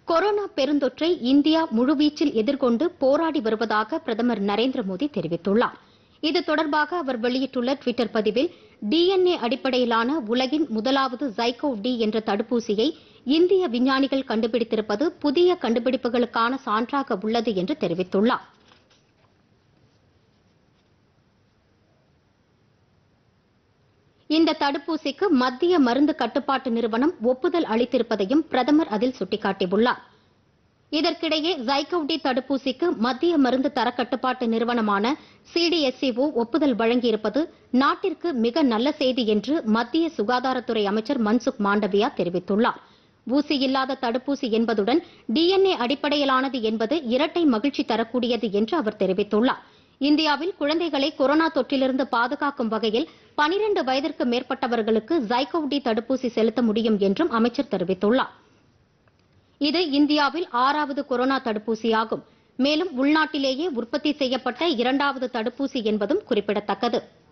corona பெருந்தொற்றை India முழுவீச்சில் எதிர்கொண்டு போராடி வருவதாக பிரதமர் நரேந்திர மோடி தெரிவித்துள்ளார் இது தொடர்பாக அவர் வெளியிட்டுள்ள டுவிட்டர் பதிவில் டிஎன்ஏ அடிப்படையிலான உலகின் முதலாவது ஜைகோவ் டி என்ற தடுப்பூசியை இந்திய விஞ்ஞானிகள் கண்டுபிடித்திருப்பது புதிய கண்டுபிடிப்புகளுக்கான சான்றாக உள்ளது என்று தெரிவித்துள்ளார் இந்த தடுப்பூசிக்கு மத்திய மருந்து கட்டுப்பாட்டு நிறுவனம் ஒப்புதல் அளித்திருப்பதையும் பிரதமர் அதில் சுட்டிக்காட்டியுள்ளார் இதற்கிடையே ஜைகோவ் டி தடுப்பூசிக்கு மத்திய மருந்து தரக்கட்டுப்பாட்டு நிறுவனமான சிடிஎஸ்சிஓ ஒப்புதல் வழங்கியிருப்பது நாட்டிற்கு மிக நல்ல செய்தி என்று மத்திய சுகாதாரத்துறை அமைச்சர் மன்சுக் மாண்டவியா தெரிவித்துள்ளார் ஊசி இல்லாத தடுப்பூசி என்பதுடன் டிஎன்ஏ அடிப்படையிலானது என்பது இரட்டை மகிழ்ச்சி தரக்கூடியது என்று அவர் தெரிவித்துள்ளார் இந்தியாவில் குழந்தைகளை கொரோனா தொற்றிலிருந்து பாதுகாக்கும் வகையில் பனிரண்டு வயதிற்கு மேற்பட்டவர்களுக்கு ஜைகோவ் டி தடுப்பூசி செலுத்த முடியும் என்றும் அமைச்சர் தெரிவித்துள்ளார் இது இந்தியாவில் ஆறாவது கொரோனா தடுப்பூசியாகும் மேலும் உள்நாட்டிலேயே உற்பத்தி செய்யப்பட்ட இரண்டாவது தடுப்பூசி என்பதும் குறிப்பிடத்தக்கது